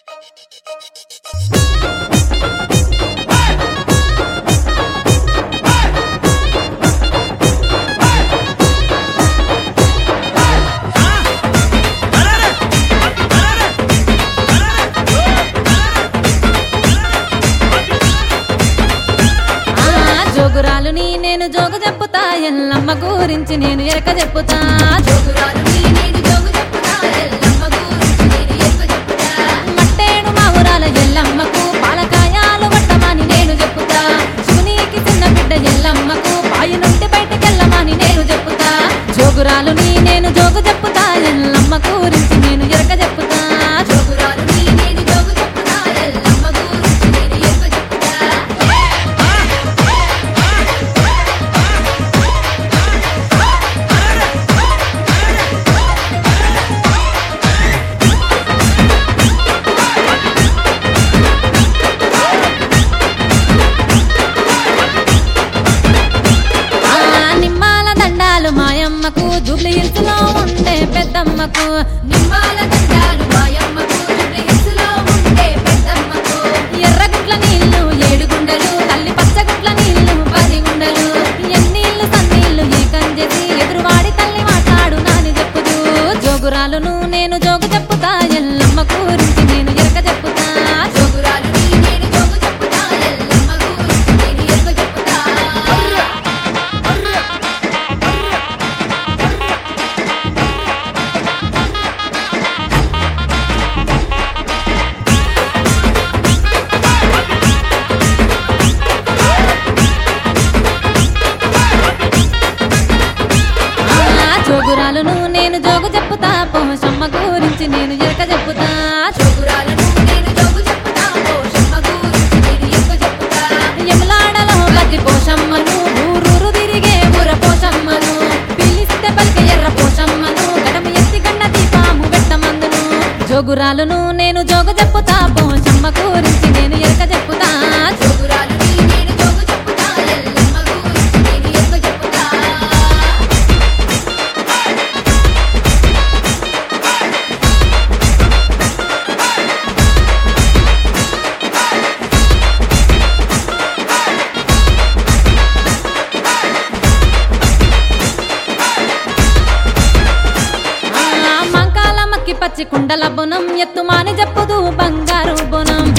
ఆ జోగురాలు నీ నేను జోగు చెప్పుతా ఎల్లమ్మ గురించి నేను ఎరక చెప్పుతా జోగురాలు నీ నేను జోగు చెప్పుతా ఎల్లమ్మ గురించి నేను ఎరుక చెప్పుతా మట్టేడు మా ఊరాల ఎల్లమ్మకు పాలకాయాలు వట్టమని నేను చెప్పుతా శివునికి చిన్న బిడ్డ ఎల్లమ్మకు పాయి నుండి బయటకెళ్ళమని నేను చెప్పుతా జోగురాలు నీ నేను జోగు చెప్పుతా ఎల్లమ్మ గురించి నేను ఎరక చెప్పుతా జోగురాలు నీ నేను జోగు చెప్పుతా ఎల్లమ్మ గురించి నేను ఎరుక చెప్పుతా ఆ నిమ్మాల దండాలు మాయమ్మకు జూబ్లీ హిల్స్ లో ఉండే పెద్దమ్మకు నిమ్మాల దండాలు మాయమ్మకు జుబ్లీహిల్స్లో ఉండే పెద్దమ్మకు ఎర్రగుట్ల నీళ్లు ఏడు గుండెలు తల్లి పచ్చగుట్ల నీళ్లు పది గుండెలు ఎన్నీళ్లు సన్నీళ్లు ఏకం చేసి ఎదురువాడి తల్లి మాట్లాడు నాని చెప్పుదు జోగురాలును నేను జోగు చెప్పుతా ఎల్లమ్మ గురించి నేను ఎరక చెప్పుతా జోగురాలు నీ నేను జోగు చెప్పుతా ఎల్లమ్మ గురించి నేను ఎరుక చెప్పుతా ఆ జోగురాలును నేను జోగు చెప్పుతా పోషమ్మ గురించి నేను ఎరక చెప్పుతా జోగురాలను నేను జోగు చెప్పుతా పోషమ్మ గురించి నేను ఎరుక చెప్పుతా ఎములాడలో గది పోషమ్మను ఊరూరు తిరిగే ఊర పోషమ్మను పిలిస్తే పలికి ఎర్ర పోషమ్మను గడమ ఎత్తి గండ దీపాము పెట్టమందును జోగురాలును నేను జోగు చెప్పుతా పోషమ్మ గురించి నేను ఎరక చెప్పుతా జోగురాలు నీ నేను జోగు చెప్పుతా ఎల్లమ్మ గురించి నేను ఎరుక చెప్పుతా ఆ మంకాల మక్కి పచ్చి కుండల బొనం ఎత్తుమాని చెప్పుదు బంగారు బొనం